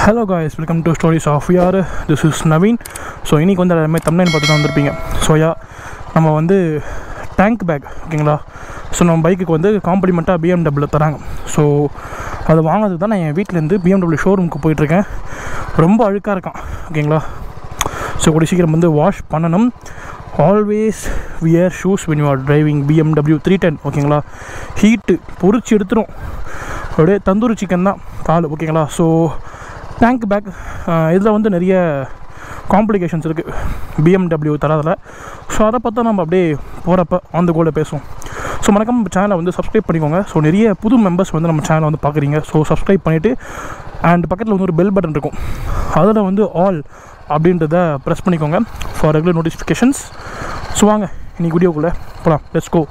Hello guys welcome to stories of யார் this is Naveen so இன்றைக்கி வந்து எல்லாருமே தமிழ்நாடு பார்த்து தான் வந்திருப்பீங்க ஸோ யா நம்ம வந்து டேங்க் பேக் ஓகேங்களா ஸோ நம்ம பைக்குக்கு வந்து காம்ப்ளிமெண்ட்டாக பிஎம்டபிள்யூ தராங்க ஸோ அதை வாங்கினதுக்கு தான் நான் என் வீட்டிலேருந்து பிஎம்டபிள்யூ ஷோரூமுக்கு போயிட்டுருக்கேன் ரொம்ப அழுக்காக இருக்கான் ஓகேங்களா ஸோ கூடிய சீக்கிரம் வந்து வாஷ் பண்ணணும் always wear shoes when you are driving BMW three ten ஓகேங்களா ஹீட்டு பொறிச்சு எடுத்துரும் அப்படியே தந்தூரி சிக்கன் தான் கால் ஓகேங்களா ஸோ டேங்க் பேக் இதில் வந்து நிறைய காம்ப்ளிகேஷன்ஸ் இருக்குது பிஎம்டபிள்யூ தராதில் ஸோ அதை பார்த்தா நம்ம அப்படியே போகிறப்ப ஆன் த கோல பேசுவோம் ஸோ மறக்காம நம்ம சேனலை வந்து சப்ஸ்கிரைப் பண்ணிக்கோங்க ஸோ நிறைய புது மெம்பர்ஸ் வந்து நம்ம சேனலை வந்து பார்க்குறீங்க ஸோ சப்ஸ்கிரைப் பண்ணிவிட்டு அண்ட் பக்கத்தில் வந்து ஒரு பெல் பட்டன் இருக்கும் அதில் வந்து ஆல் அப்படின்றத ப்ரெஸ் பண்ணிக்கோங்க ஃபார் ரெகுலர் நோட்டிஃபிகேஷன்ஸ் ஸோ வாங்க இன்னைக்கு வீடியோக்குள்ளே போகலாம் let's go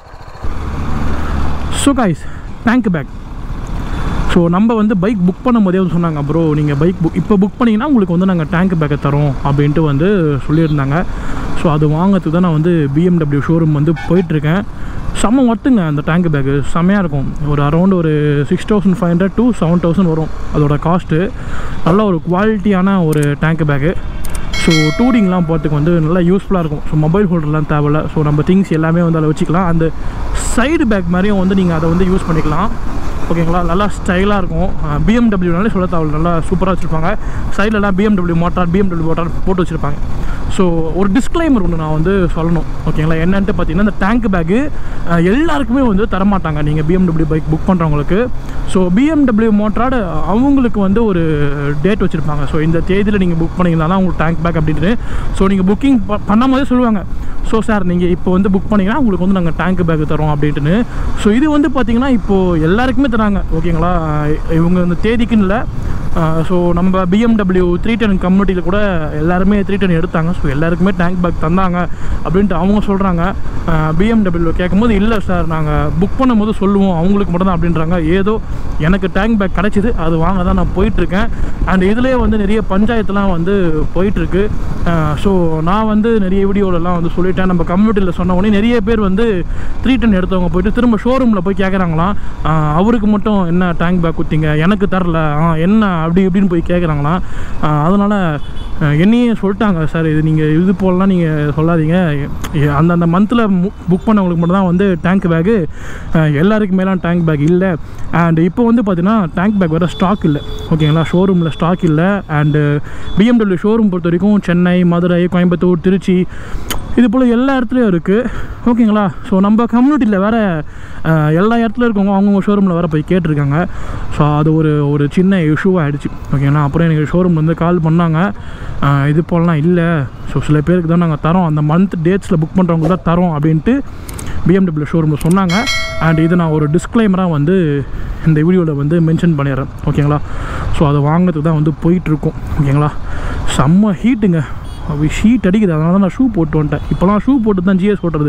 so guys tank bag so நம்ம வந்து பைக் புக் பண்ணும் போதே வந்து சொன்னாங்க ப்ரோ நீங்கள் பைக் புக் இப்போ புக் பண்ணிங்கன்னா உங்களுக்கு வந்து நாங்கள் டேங்க் பேக்கை தரோம் அப்படின்ட்டு வந்து சொல்லியிருந்தாங்க ஸோ அது வாங்கிறதுக்கு தான் நான் வந்து பிஎம்டபிள்யூ ஷோரூம் வந்து போயிட்டுருக்கேன் செம்ம ஒர்த்துங்க அந்த டேங்க் பேக்கு செம்மையாக இருக்கும் ஒரு அரௌண்ட் ஒரு six thousand five hundred to seven thousand வரும் அதோட காஸ்ட்டு நல்ல ஒரு குவாலிட்டியான ஒரு டேங்க் பேக்கு ஸோ டூரிங்லாம் போகிறதுக்கு வந்து நல்லா யூஸ்ஃபுல்லாக இருக்கும் ஸோ மொபைல் ஹோல்டர்லாம் தேவையில்ல ஸோ நம்ம திங்ஸ் எல்லாமே வந்து அதில் வச்சுக்கலாம் அந்த சைடு பேக் மாதிரியும் வந்து நீங்கள் அதை வந்து யூஸ் பண்ணிக்கலாம் ஓகேங்களா நல்லா ஸ்டைலாக இருக்கும் பிஎம்டபிள்யூனாலே சொல்ல தேவையில்ல நல்லா சூப்பராக வச்சுருப்பாங்க சைட்லலாம் பிஎம்டபிள்யூ மோட்டார் பிஎம்டபிள்யூ மோட்டார் போட்டு வச்சுருப்பாங்க ஸோ ஒரு டிஸ்க்ளைமர் ஒன்று நான் வந்து சொல்லணும் ஓகேங்களா என்னன்ட்டு பார்த்தீங்கன்னா இந்த டேங்க் பேக்கு எல்லாருக்குமே வந்து தரமாட்டாங்க நீங்கள் பிஎம்டபிள்யூ பைக் புக் பண்ணுறவங்களுக்கு ஸோ பிஎம்டபிள்யூ மோட்டார்டு அவங்களுக்கு வந்து ஒரு டேட் வச்சுருப்பாங்க ஸோ இந்த தேதியில் நீங்கள் புக் பண்ணிங்கன்னா தான் உங்களுக்கு டேங்க் பேக் அப்படின்ட்டு ஸோ நீங்கள் புக்கிங் பண்ணும் போதே சொல்லுவாங்க ஸோ சார் நீங்கள் இப்போ வந்து புக் பண்ணிங்கன்னா உங்களுக்கு வந்து நாங்கள் டேங்க் பேக் தரோம் அப்படின்ட்டுன்னு ஸோ இது வந்து பார்த்தீங்கன்னா இப்போது எல்லாருக்குமே தராங்க ஓகேங்களா இவங்க இந்த தேதிக்குன்னு இல்லை ஸோ நம்ம பிஎம்டபிள்யூ த்ரீ டென் கம்யூனிட்டியில் கூட எல்லாருமே த்ரீ டென் எடுத்தாங்க ஸோ எல்லாருக்குமே டேங்க் பேக் தந்தாங்க அப்படின்ட்டு அவங்க சொல்கிறாங்க பிஎம்டபிள்யூ கேட்கும்போது இல்லை சார் நாங்கள் புக் பண்ணும்போது சொல்லுவோம் அவங்களுக்கு மட்டும் தான் அப்படின்றாங்க ஏதோ எனக்கு டேங்க் பேக் கிடச்சிது அது வாங்க தான் நான் போயிட்டுருக்கேன் அண்ட் இதுலேயே வந்து நிறைய பஞ்சாயத்துலாம் வந்து போயிட்டுருக்கு ஸோ நான் வந்து நிறைய வீடியோலலாம் வந்து சொல்லிட்டேன் நம்ம கம்யூனிட்டியில் சொன்ன உடனே நிறைய பேர் வந்து த்ரீ டென் எடுத்தவங்க போயிட்டு திரும்ப ஷோரூமில் போய் கேட்குறாங்களாம் அவருக்கு மட்டும் என்ன டேங்க் பேக் கொடுத்தீங்க எனக்கு தரல என்ன அப்படி இப்படின்னு போய் கேட்குறாங்களாம் அதனால் என்னையே சொல்லிட்டாங்க சார் இது நீங்கள் இது போலலாம் நீங்கள் சொல்லாதீங்க அந்தந்த மந்தில் புக் பண்ணவங்களுக்கு மட்டும் தான் வந்து டேங்க் பேக்கு எல்லாருக்கும் மேலாம் டேங்க் பேக் இல்லை அண்ட் இப்போ வந்து பார்த்தீங்கன்னா டேங்க் பேக் வேறு ஸ்டாக் இல்லை ஓகேங்களா ஷோரூமில் ஸ்டாக் இல்லை அண்டு பிஎம்டபிள்யூ ஷோரூம் பொறுத்த வரைக்கும் சென்னை மதுரை கோயம்புத்தூர் திருச்சி இது போல் எல்லா இடத்துலையும் இருக்குது ஓகேங்களா ஸோ நம்ம கம்யூனிட்டியில் வேறு எல்லா இடத்துல இருக்கவங்க அவங்கவுங்க ஷோரூமில் வேறு போய் கேட்டிருக்காங்க ஸோ அது ஒரு ஒரு சின்ன இஷ்யூவாக ஆகிடுச்சு ஓகேங்களா அப்புறம் எனக்கு ஷோரூம் வந்து கால் பண்ணாங்க இது போலலாம் இல்லை ஸோ சில பேருக்கு தான் நாங்கள் தரோம் அந்த மந்த் டேட்ஸில் புக் பண்ணுறவங்க தான் தரோம் அப்படின்ட்டு பிஎம்டபிள்யூ ஷோரூமில் சொன்னாங்க அண்ட் இது நான் ஒரு டிஸ்க்ளைமராக வந்து இந்த வீடியோவில் வந்து மென்ஷன் பண்ணிடுறேன் ஓகேங்களா ஸோ அதை வாங்கிறதுக்கு தான் வந்து போயிட்டுருக்கோம் ஓகேங்களா செம்ம ஹீட்டுங்க அப்படி ஷீட் அடிக்குது அதனால தான் நான் ஷூ போட்டு வந்துட்டேன் இப்போலாம் ஷூ போட்டு தான் ஜிஎஸ் ஓட்டுறது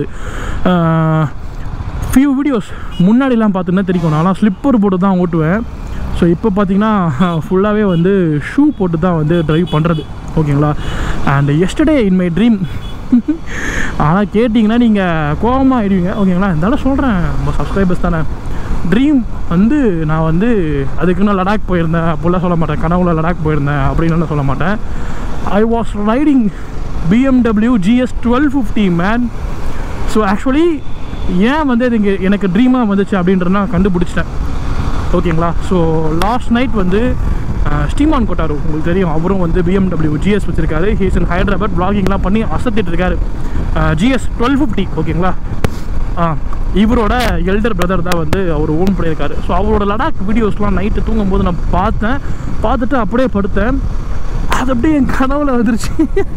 ஃபியூ வீடியோஸ் முன்னாடிலாம் பார்த்தீங்கன்னா தெரியும் நான்லாம் ஸ்லிப்பர் போட்டு தான் ஓட்டுவேன் ஸோ இப்போ பார்த்தீங்கன்னா ஃபுல்லாகவே வந்து ஷூ போட்டு தான் வந்து ட்ரைவ் பண்ணுறது ஓகேங்களா and yesterday in my dream ஆனால் கேட்டிங்கன்னா நீங்கள் கோபமாக ஆயிடுவீங்க ஓகேங்களா இருந்தாலும் சொல்கிறேன் நம்ம சப்ஸ்கிரைபர்ஸ் தானே ட்ரீம் வந்து நான் வந்து அதுக்கு நான் லடாக் போயிருந்தேன் அப்படிலாம் சொல்ல மாட்டேன் கனவுல லடாக் போயிருந்தேன் அப்படின்னு சொல்ல மாட்டேன் I was riding BMW GS twelve fifty man so actually ஏன் வந்து இது இங்கே எனக்கு ட்ரீமாக வந்துச்சு அப்படின்றத நான் கண்டுபிடிச்சிட்டேன் ஓகேங்களா ஸோ லாஸ்ட் நைட் வந்து ஸ்டீமான் கொட்டாரு உங்களுக்கு தெரியும் அவரும் வந்து பிஎம்டபிள்யூ ஜிஎஸ் வச்சிருக்காரு ஹீஸ் இன் ஹைதராபாத் பிளாகிங்லாம் பண்ணி அசத்திட்டு இருக்காரு ஜிஎஸ் டுவெல் ஃபிஃப்டி ஓகேங்களா இவரோட எல்டர் பிரதர் தான் வந்து அவர் ஓன் பண்ணியிருக்காரு ஸோ அவரோட லடாக் வீடியோஸ்லாம் நைட்டு தூங்கும்போது நான் பார்த்தேன் பார்த்துட்டு அப்படியே படுத்தேன் அது அப்படியே என் கனவுல வந்துருச்சு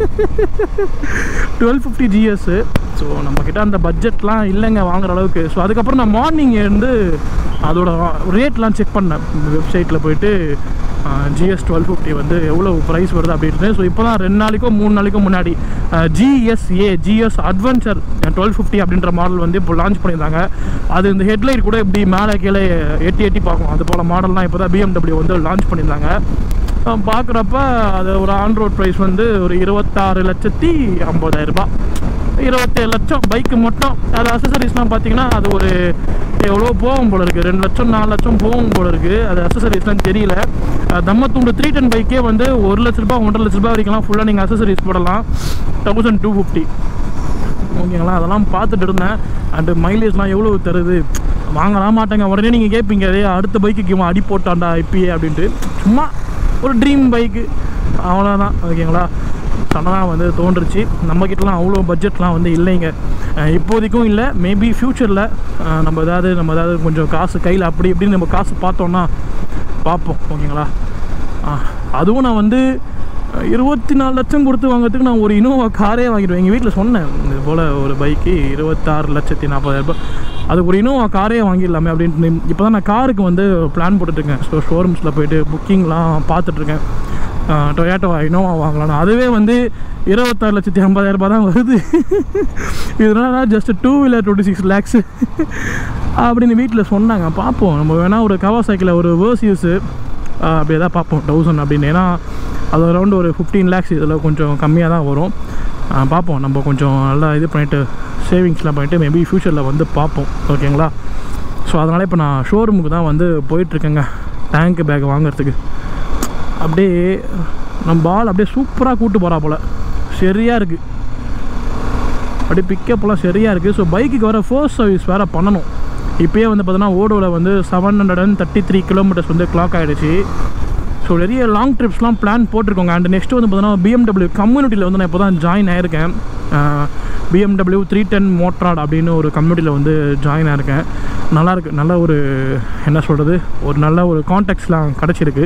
டுவெல் ஃபிஃப்டி ஜிஎஸ்ஸு ஸோ நம்மக்கிட்ட அந்த பட்ஜெட்லாம் இல்லைங்க வாங்குற அளவுக்கு ஸோ அதுக்கப்புறம் நான் மார்னிங் இருந்து அதோட ரேட்லாம் செக் பண்ணேன் வெப்சைட்டில் போயிட்டு ஜிஎஸ் டுவெல் ஃபிஃப்டி வந்து எவ்வளோ ப்ரைஸ் வருது அப்படின்ட்டு ஸோ இப்போ தான் ரெண்டு நாளைக்கோ மூணு நாளைக்கோ முன்னாடி GSA GS adventure twelve fifty அப்படின்ற மாடல் வந்து இப்போ லான்ச் பண்ணியிருந்தாங்க அது இந்த ஹெட்லைட் கூட இப்படி மேலே கீழே எட்டி எட்டி பார்க்கும் அது போல் மாடல்லாம் இப்போ தான் பிஎம்டபிள்யூ வந்து லான்ச் பண்ணியிருந்தாங்க பார்க்குறப்ப அது ஒரு ஆன் ரோட் ப்ரைஸ் வந்து ஒரு இருபத்தாறு லட்சத்தி ஐம்பதாயிரரூபா இருபத்தேழு லட்சம் பைக்கு மட்டும் அது அசசரிஸ்லாம் பார்த்தீங்கன்னா அது ஒரு எவ்வளோ போகும் போல இருக்குது ரெண்டு லட்சம் நாலு லட்சம் போகும் போல இருக்குது அது அசசரிஸ்லாம் தெரியல அஹ் தம்மத்தூண்டு த்ரீ டென் பைக்கே வந்து ஒரு லட்ச ரூபாய் ஒன்றரை லட்ச ரூபாய் வரைக்கும்லாம் ஃபுல்லாக நீங்கள் அசசரிஸ் போடலாம் தௌசண்ட் டூ ஃபிஃப்டி ஓகேங்களா அதெல்லாம் பார்த்துட்டு இருந்தேன் அண்டு மைலேஜ்லாம் எவ்வளோ தருது வாங்கலாம் மாட்டேங்க உடனே நீங்கள் கேட்பீங்க அதே அடுத்த பைக்குக்கு இவன் அடி போட்டான்டா இப்பயே அப்படின்ட்டு சும்மா ஒரு ட்ரீம் பைக்கு அவ்வளோதான் ஓகேங்களா சடனாக வந்து தோன்றுச்சு நம்மக்கிட்டலாம் அவ்வளோ பட்ஜெட்லாம் வந்து இல்லைங்க அஹ் இப்போதைக்கும் இல்லை மேபி ஃப்யூச்சரில் நம்ம ஏதாவது நம்ம ஏதாவது கொஞ்சம் காசு கையில் அப்படி இப்படின்னு நம்ம காசு பார்த்தோன்னா பார்ப்போம் ஓகேங்களா ஆ, அதுவும் நான் வந்து அஹ், இருபத்தி நாலு லட்சம் கொடுத்து வாங்குறதுக்கு நான் ஒரு இனோவா காரே வாங்கிடுவேன் எங்கள் வீட்டில் சொன்னேன் இது போல் ஒரு பைக்கு இருபத்தாறு லட்சத்தி நாற்பதாயிரம் ரூபாய் அதுக்கு ஒரு இனோவா காரே வாங்கிடலாமே அப்படின்ட்டு இப்போ தான் நான் காருக்கு வந்து பிளான் போட்டுட்ருக்கேன் ஸோ ஷோரூம்ஸில் போயிட்டு புக்கிங்லாம் பார்த்துட்ருக்கேன் டொயாட்டோ இனோவா வாங்கலாம் அதுவே வந்து இருபத்தாறு லட்சத்தி ஐம்பதாயிரம் ரூபாய் தான் வருது இதனால just two wheeler twenty six lakhs அப்படின்னு வீட்டில் சொன்னாங்க பார்ப்போம் நம்ம வேணால் ஒரு கவா சைக்கிளில் ஒரு வேர்ஸ் யூஸு அப்படி எதாவது பார்ப்போம் தௌசண்ட் அப்படின்னு ஏன்னா அது அரௌண்ட் ஒரு ஃபிஃப்டீன் லேக்ஸ் இதில் கொஞ்சம் கம்மியாக தான் வரும் ஆ, பார்ப்போம் நம்ம கொஞ்சம் நல்லா இது பண்ணிவிட்டு சேவிங்ஸ்லாம் பண்ணிவிட்டு மேபி ஃப்யூச்சரில் வந்து பார்ப்போம் ஓகேங்களா ஸோ அதனால் இப்போ நான் ஷோரூமுக்கு தான் வந்து போயிட்டுருக்கேங்க டேங்க் பேக் வாங்குறதுக்கு அப்படியே நம்ம பால் அப்படியே சூப்பராக கூட்டு போகிறா போல் சரியாக இருக்குது அப்படியே பிக்கப்லாம் சரியாக இருக்குது ஸோ பைக்குக்கு வர ஃபர்ஸ்ட் சர்வீஸ் வேறு பண்ணணும் இப்போயே வந்து பார்த்தீங்கன்னா ஓடோவில் வந்து seven hundred and thirty three kilometres வந்து கிளாக் ஆகிடுச்சு ஸோ நிறைய லாங் ட்ரிப்ஸ்லாம் பிளான் போட்டிருக்கோங்க அண்ட் நெக்ஸ்ட் வந்து பார்த்தீங்கன்னா பிஎம்டபிள்யூ கம்யூனிட்டியில் வந்து நான் இப்போ தான் ஜாயின் ஆயிருக்கேன் பிஎம்டபிள்யூ த்ரீ டென் மோட்ராட் அப்படின்னு ஒரு கம்யூனிட்டியில் வந்து ஜாயின் ஆயிருக்கேன் நல்லாயிருக்கு நல்ல ஒரு என்ன சொல்கிறது ஒரு நல்ல ஒரு கான்டாக்ட்ஸ்லாம் கிடச்சிருக்கு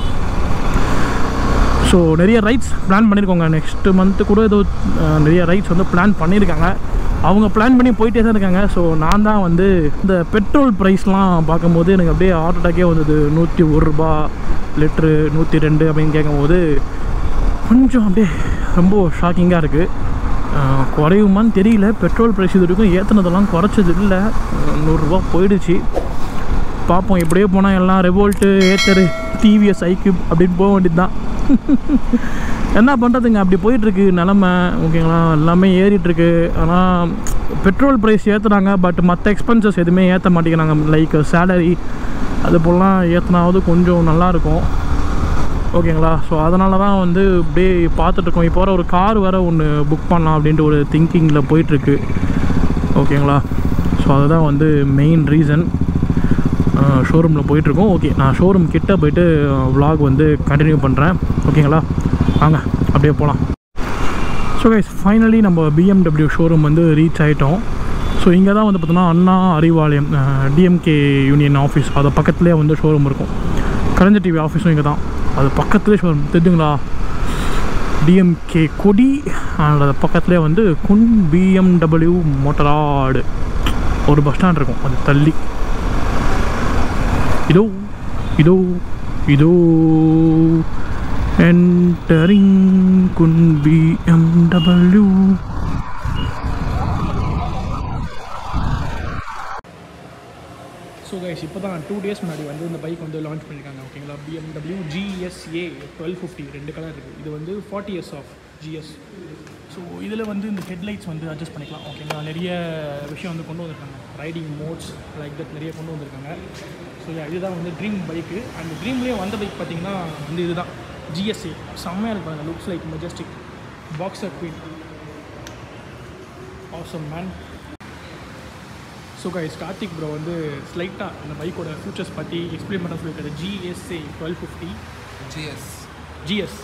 ஸோ நிறைய ரைட்ஸ் பிளான் பண்ணியிருக்கோங்க நெக்ஸ்ட் மந்த்து கூட ஏதோ அஹ், நிறைய ரைட்ஸ் வந்து பிளான் பண்ணியிருக்காங்க அவங்க பிளான் பண்ணி போயிட்டே தான் இருக்காங்க ஸோ நான் தான் வந்து இந்த பெட்ரோல் ப்ரைஸ்லாம் பார்க்கும்போது எனக்கு அப்படியே ஹார்ட் அட்டாக்கே வந்தது நூற்றி ஒரு ரூபா லிட்ரு நூற்றி ரெண்டு அப்படின்னு கேட்கும்போது கொஞ்சம் அப்படியே ரொம்ப ஷாக்கிங்காக இருக்குது குறையுமான்னு தெரியல பெட்ரோல் ப்ரைஸ் இது வரைக்கும் ஏற்றுனதெல்லாம் குறைச்சது இல்லை நூறுரூவா போயிடுச்சு பார்ப்போம் இப்படியே போனால் எல்லாம் ரெவோல்ட்டு ஏத்தரு டிவிஎஸ் ஐக்கு அப்படின்னு போக வேண்டியது தான் என்ன பண்ணுறதுங்க அப்படி போயிட்டுருக்கு நிலமை ஓகேங்களா எல்லாமே ஏறிட்டுருக்கு ஆனால் பெட்ரோல் ப்ரைஸ் ஏற்றுறாங்க பட் மற்ற எக்ஸ்பென்சஸ் எதுவுமே ஏற்ற மாட்டேங்கிறாங்க லைக் சேலரி அது போலலாம் ஏற்றினாவது கொஞ்சம் நல்லாயிருக்கும் ஓகேங்களா ஸோ அதனால தான் வந்து இப்படியே பார்த்துட்ருக்கோம் இப்போ வர ஒரு கார் வேறு ஒன்று புக் பண்ணலாம் அப்படின்ட்டு ஒரு திங்கிங்கில் போயிட்டுருக்கு ஓகேங்களா ஸோ அதுதான் வந்து மெயின் ரீசன் ஷோரூமில் போயிட்டுருக்கோம் ஓகே நான் ஷோரூம் கிட்ட போயிட்டு vlog வந்து கண்டினியூ பண்ணுறேன் ஓகேங்களா வாங்க அப்படியே போகலாம் ஸோ கைஸ் ஃபைனலி நம்ம பிஎம்டபிள்யூ ஷோரூம் வந்து ரீச் ஆகிட்டோம் ஸோ இங்கே தான் வந்து பார்த்தோன்னா Anna Arivalayam DMK union office அது பக்கத்துலேயே வந்து ஷோரூம் இருக்கும் கலைஞர் டிவி ஆஃபீஸும் இங்கே தான் அது பக்கத்துலேயே ஷோரூம் தெரிஞ்சுங்களா டிஎம்கே கொடி அண்ட் அது பக்கத்துலேயே வந்து குன் பிஎம்டபிள்யூ மோட்டராடு ஒரு பஸ் ஸ்டாண்ட் இருக்கும் அது தள்ளி இதோ இதோ இதோ என்டரிங் குன் பிஎம்டபிள்யூ ஸோ கைஸ் இப்போ தான் டூ டேஸ் முன்னாடி வந்து இந்த பைக் வந்து லான்ச் பண்ணியிருக்காங்க ஓகேங்களா பிஎம்டபிள்யூ ஜிஎஸ்ஏ டுவெல் ஃபிஃப்டி ரெண்டு கலர் இருக்குது இது வந்து forty years of GS so இதில் வந்து இந்த ஹெட்லைட்ஸ் வந்து அட்ஜஸ்ட் பண்ணிக்கலாம் ஓகேங்களா நிறைய விஷயம் வந்து கொண்டு வந்திருக்காங்க ரைடிங் மோட்ஸ் லைக் தட் நிறைய கொண்டு வந்திருக்காங்க ஸோ இதுதான் வந்து ட்ரீம் பைக்கு அந்த ட்ரீம்லேயே வந்த பைக் பார்த்தீங்கன்னா வந்து இதுதான் ஜிஎஸ்ஏ செம்மையாக இருப்பாங்க looks like majestic boxer queen awesome man so guys Karthik bro வந்து ஸ்லைட்டாக இந்த பைக்கோட ஃபியூச்சர்ஸ் பற்றி எக்ஸ்பிளைன் பண்ண சொல்லியிருக்காரு GSA twelve fifty GS GS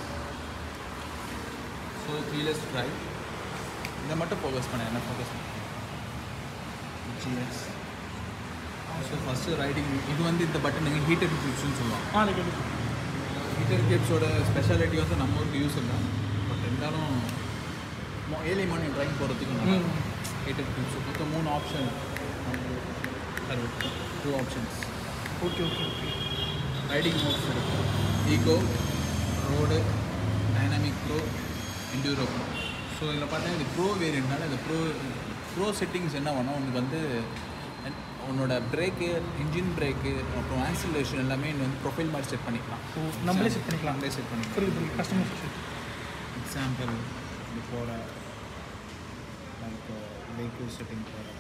so த்ரீலெஸ் ட்ரைவ் இதை மட்டும் ஃபோக்கஸ் பண்ணேன் என்ன ஃபோக்கஸ் பண்ணேன் ஜிஎஸ் ஸோ ஃபஸ்ட்டு ரைடிங் இது வந்து இந்த பட்டன் ஹீட்டர் கிளிப்ஸ்னு சொல்லுவாங்க ஆ லைக் ஹீட்டர் கிளிப்ஸோட ஸ்பெஷாலிட்டி வந்து நம்ம ஊருக்கு யூஸ் இல்லை பட் இருந்தாலும் ஏழை மார்னிங் ட்ரைவ் போகிறதுக்கு நல்லா ஹீட்டர் கிளிப்ஸ் மொத்தம் மூணு option two options okay okay okay riding modes இருக்குது eco road dynamic pro enduro pro so இதில் பார்த்தீங்கன்னா இது ப்ரோ வேரியண்ட்னால இந்த ப்ரோ ப்ரோ செட்டிங்ஸ் என்ன பண்ணோம் உனக்கு வந்து உன்னோட பிரேக்கு இன்ஜின் பிரேக்கு அப்புறம் ஆக்சிலேஷன் எல்லாமே நீ வந்து ப்ரொஃபைல் மாதிரி செட் பண்ணிக்கலாம் ஓ நம்மளே செட் பண்ணிக்கலாம் நம்மளே செட் பண்ணிக்கலாம் புரியுது புரியுது கஸ்டமர் எக்ஸாம்பிள் இது போகிற லைக் வெஹிக்கிள் செட்டிங் போகிறோம்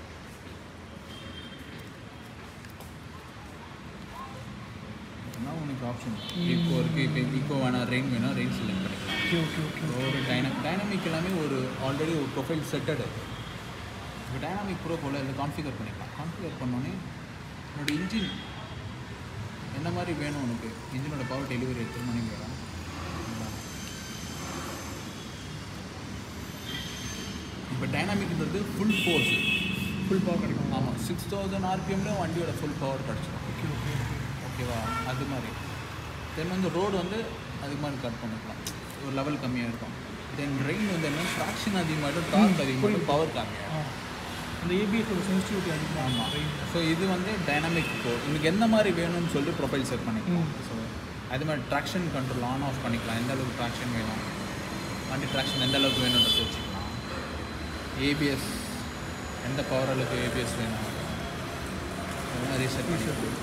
இதெல்லாம் உனக்கு ஆப்ஷன் இப்போ இருக்குது இப்போ இப்போ வேணாம் ரெயின் வேணும் ரெயின் செலக்ட் பண்ணிக்கலாம் ஓகே ஓகே ஓகே ஒரு டைன டைனமிக் எல்லாமே ஒரு ஆல்ரெடி ஒரு ப்ரொஃபைல் செட்டடு இப்போ டைனாமிக் ப்ரோ போல் இதில் கான்ஃபிகர் பண்ணிக்கலாம் கான்ஃபிகர் பண்ணோன்னே உன்னோட இன்ஜின் என்ன மாதிரி வேணும் உனக்கு இன்ஜினோட பவர் டெலிவரி எத்தனை மணிக்கு வேணும் இப்போ டைனாமிக்ன்றது ஃபுல் ஃபோர்ஸ் ஃபுல் பவர் கிடைக்கும் ஆமாம் சிக்ஸ் தௌசண்ட் ஆர்பிஎம்ல வண்டியோட ஃபுல் பவர் கிடச்சிடும் ஓகே ஓகே ஓகேவா அது மாதிரி தென் வந்து ரோடு வந்து அதுக்கு மாதிரி கட் பண்ணிக்கலாம் ஒரு லெவல் கம்மியாக இருக்கும் தென் ரெயின் வந்து என்ன ட்ராக்ஷன் அதிகமாகிடும் டார்க் அதிகமாகிடும் பவர் கம்மியாகும் ஆ அந்த ஏபிஎஸோட சென்சிட்டிவிட்டி அதிகமாக ஆமாம் ஸோ இது வந்து டைனமிக் ப்ரோ உங்களுக்கு எந்த மாதிரி வேணும்னு சொல்லிட்டு ப்ரொஃபைல் செட் பண்ணிக்கலாம் ஸோ அது மாதிரி ட்ராக்ஷன் கண்ட்ரோல் ஆன் ஆஃப் பண்ணிக்கலாம் எந்த அளவுக்கு ட்ராக்ஷன் வேணும் வண்டி ட்ராக்ஷன் எந்த அளவுக்கு வேணுன்றத வச்சுக்கலாம் ஏபிஎஸ் எந்த பவர் அளவுக்கு ஏபிஎஸ் வேணும் அது மாதிரி செட் பண்ணிக்கலாம்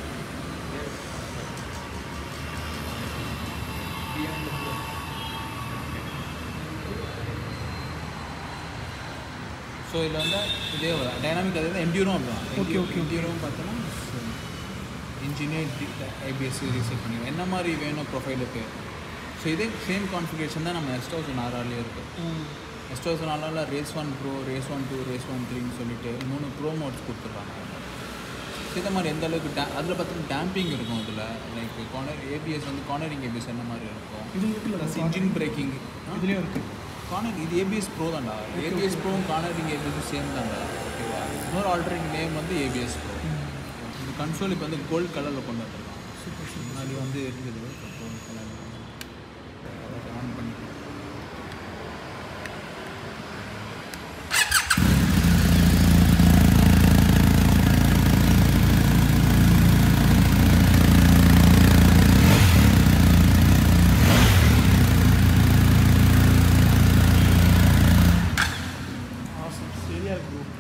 ஸோ இதில் வந்து இதே டைனாமிக் அதே தான் எம்டியூரும் அப்படிதான் Okay, okay. எம்டியூரும் பார்த்தோன்னா இன்ஜினியர் ஐபிஎஸ் ரீசெட் பண்ணிடுவோம் என்ன மாதிரி வேணும் ப்ரொஃபைலுக்கு ஸோ இதே சேம் கான்ஃபிகரேஷன் தான் நம்ம எஸ் தௌசண்ட் ஆர்ஆர்லேயே இருக்குது எஸ் தௌசண்ட் ஆர்ஆரில் race one pro race one two race one த்ரீன்னு சொல்லிட்டு மூணு ப்ரோ மோட்ஸ் கொடுத்துட்றாங்க இதே மாதிரி எந்த அளவுக்கு டே அதில் பார்த்தீங்கன்னா டேம்பிங் இருக்கும் இதில் லைக் கார்னர் ஏபிஎஸ் வந்து கார்னரிங் ஏபிஎஸ் என்ன மாதிரி இருக்கும் இது இருக்குல்ல ப்ளஸ் இன்ஜின் பிரேக்கிங் இதுலேயும் இருக்குது கார்னர் இது ஏபிஎஸ் ப்ரோ தான்டா ஏபிஎஸ் ப்ரோவும் கார்னரிங் ஏபிஎஸ் சேம் தான்டா ஓகேவா இன்னொரு ஆல்டரிங் நேம் வந்து ஏபிஎஸ் ப்ரோ இந்த கன்சோல் இப்போ வந்து கோல்ட் கலரில் கொண்டு வந்துடலாம் சூப்பர் சூப்பர் முன்னாடி வந்து இருந்தது இப்போ கோல்ட் கலரில் ஆன் பண்ணி ஆசம் சரியாக இருக்கு bro.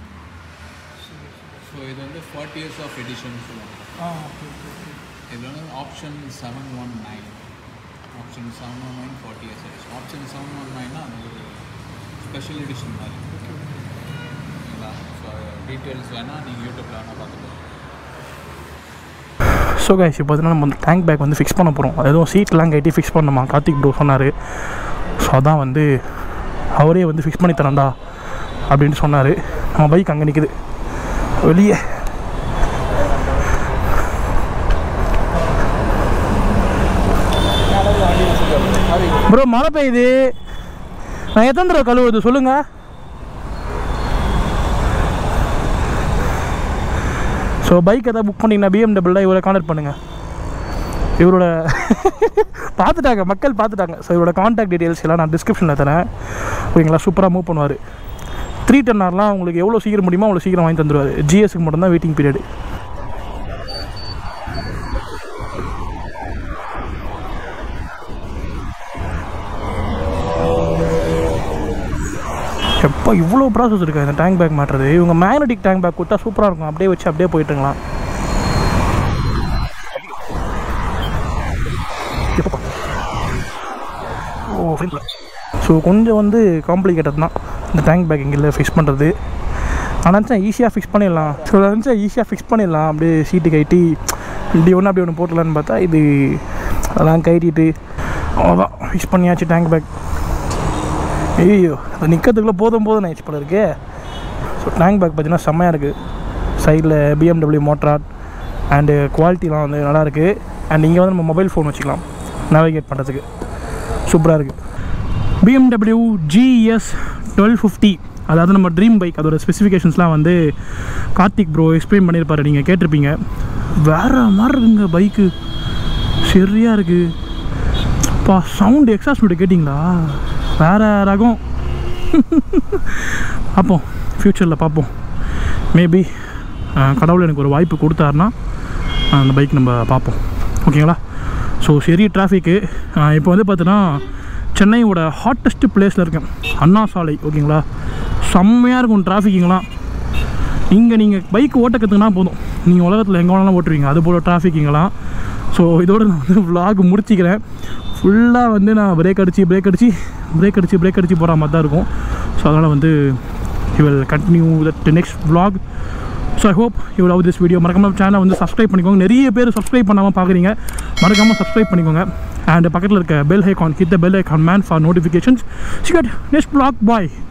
ஸோ இது வந்து ஃபார்ட்டி இயர்ஸ் ஆஃப் எடிஷன் சொல்லுவாங்க ஆ ஓகே ஓகே ஓகே இதில் வந்து option seven one nine option seven one nine forty years edition option seven one நைன்னா அது ஒரு ஸ்பெஷல் எடிஷன் மாதிரி ஓகேங்களா ஸோ டீட்டெயில்ஸ் வேணால் நீங்கள் யூடியூப்பில் வேணால் பார்த்துக்கலாம் ஸோ கைஸ் இப்போ பார்த்தீங்கன்னா நம்ம வந்து டேங்க் பேக் வந்து ஃபிக்ஸ் பண்ண போகிறோம் அது எதுவும் சீட்லாம் கட்டி ஃபிக்ஸ் பண்ணணுமா கார்த்திக் ப்ரோ சொன்னார் ஸோ அதான் வந்து அவரே வந்து ஃபிக்ஸ் பண்ணி தரேன்டா அப்படின்னு சொன்னார் நம்ம பைக் அங்கே நிற்குது வெளியே ப்ரோ மழை பெய்யுது நான் எத்தனை தடவை கழுவுறது சொல்லுங்கள் ஸோ பைக் எதாவது புக் பண்ணிங்கன்னா பிஎம்டபிள்ல இவரை கான்டாக்ட் பண்ணுங்கள் இவரோட பார்த்துட்டாங்க மக்கள் பார்த்துட்டாங்க ஸோ இவரோட காண்டாக்ட் டீட்டெயில்ஸ் எல்லாம் நான் டிஸ்கிரிப்ஷனில் தரேன் ஓகேங்களா சூப்பராக மூவ் பண்ணுவார் த்ரீ டென் ஆர்லாம் உங்களுக்கு எவ்வளோ சீக்கிரம் முடியுமோ அவ்வளோ சீக்கிரம் வாங்கி தந்துடுவார் ஜிஎஸ்க்கு மட்டும்தான் வெயிட்டிங் பீரியட் எப்போ இவ்வளோ ப்ராசஸ் இருக்குது இந்த டேங்க் பேக் மாட்டுறது இவங்க மேக்னெட்டிக் டேங்க் பேக் கொடுத்தா சூப்பராக இருக்கும் அப்படியே வச்சு அப்படியே போயிட்டுங்களாம் ஓ ஸோ கொஞ்சம் வந்து காம்ப்ளிகேட்டட் தான் இந்த டேங்க் பேக் இங்கே ஃபிக்ஸ் பண்ணுறது நான் நினச்சேன் ஈஸியாக ஃபிக்ஸ் பண்ணிடலாம் ஸோ நினச்சேன் ஈஸியாக ஃபிக்ஸ் பண்ணிடலாம் அப்படியே சீட்டு கட்டி இப்படி ஒன்று அப்படி ஒன்று போட்டலான்னு பார்த்தா இது அதெல்லாம் கட்டிட்டு அவ்வளோதான் ஃபிக்ஸ் பண்ணியாச்சு டேங்க் பேக் ஐயோ அது நிற்கிறதுக்குள்ளே போதும் போதும் ஆயிடுச்சு போல இருக்கே ஸோ டேங்க் பேக் பார்த்தீங்கன்னா செம்மையாக இருக்குது சைடில் பிஎம்டபிள்யூ மோட்ராட் அண்டு குவாலிட்டிலாம் வந்து நல்லா இருக்குது அண்ட் இங்கே வந்து நம்ம மொபைல் ஃபோன் வச்சுக்கலாம் நேவிகேட் பண்ணுறதுக்கு சூப்பராக இருக்குது பிஎம்டபிள்யூ ஜிஎஸ் டுவெல் ஃபிஃப்டி அதாவது நம்ம ட்ரீம் பைக் அதோட ஸ்பெசிஃபிகேஷன்ஸ்லாம் வந்து கார்த்திக் ப்ரோ எக்ஸ்பிளைன் பண்ணியிருப்பாரு நீங்கள் கேட்டிருப்பீங்க வேறு மாதிரி இருக்குங்க பைக்கு சரியாக இருக்குது பா சவுண்டு எக்ஸாஸ்ட் மட்டும் கேட்டிங்களா வேறு ரகம் பார்ப்போம் ஃப்யூச்சரில் பார்ப்போம் மேபி கடவுள் எனக்கு ஒரு வாய்ப்பு கொடுத்தாருன்னா அந்த பைக் நம்ம பார்ப்போம் ஓகேங்களா ஸோ சரி டிராஃபிக்கு இப்போ வந்து பார்த்தீங்கன்னா சென்னையோட ஹாட்டஸ்ட் பிளேஸில் இருக்கேன் அண்ணா சாலை ஓகேங்களா செம்மையாக இருக்கும் டிராஃபிக்கிங்கெலாம் இங்கே நீங்கள் பைக் ஓட்ட கற்றுக்கினா போதும் நீங்கள் உலகத்தில் எங்கே வேணாலும் ஓட்டுவீங்க அது போல் டிராஃபிக்கிங்கெல்லாம் ஸோ இதோட நான் வந்து vlog முடிச்சிக்கிறேன் ஃபுல்லாக வந்து நான் பிரேக் அடித்து பிரேக் அடித்து பிரேக் அடித்து பிரேக் அடித்து போகிற மாதிரி தான் இருக்கும் ஸோ அதனால் வந்து you will continue that next vlog so I hope you love this video மறக்காம சேனலை வந்து சப்ஸ்கிரைப் பண்ணிக்கோங்க நிறைய பேர் சப்ஸ்கிரைப் பண்ணாமல் பார்க்குறீங்க மறக்காமல் சப்ஸ்கிரைப் பண்ணிக்கோங்க அண்ட் பக்கத்தில் இருக்க bell icon hit the bell icon man for notifications see cut next vlog bye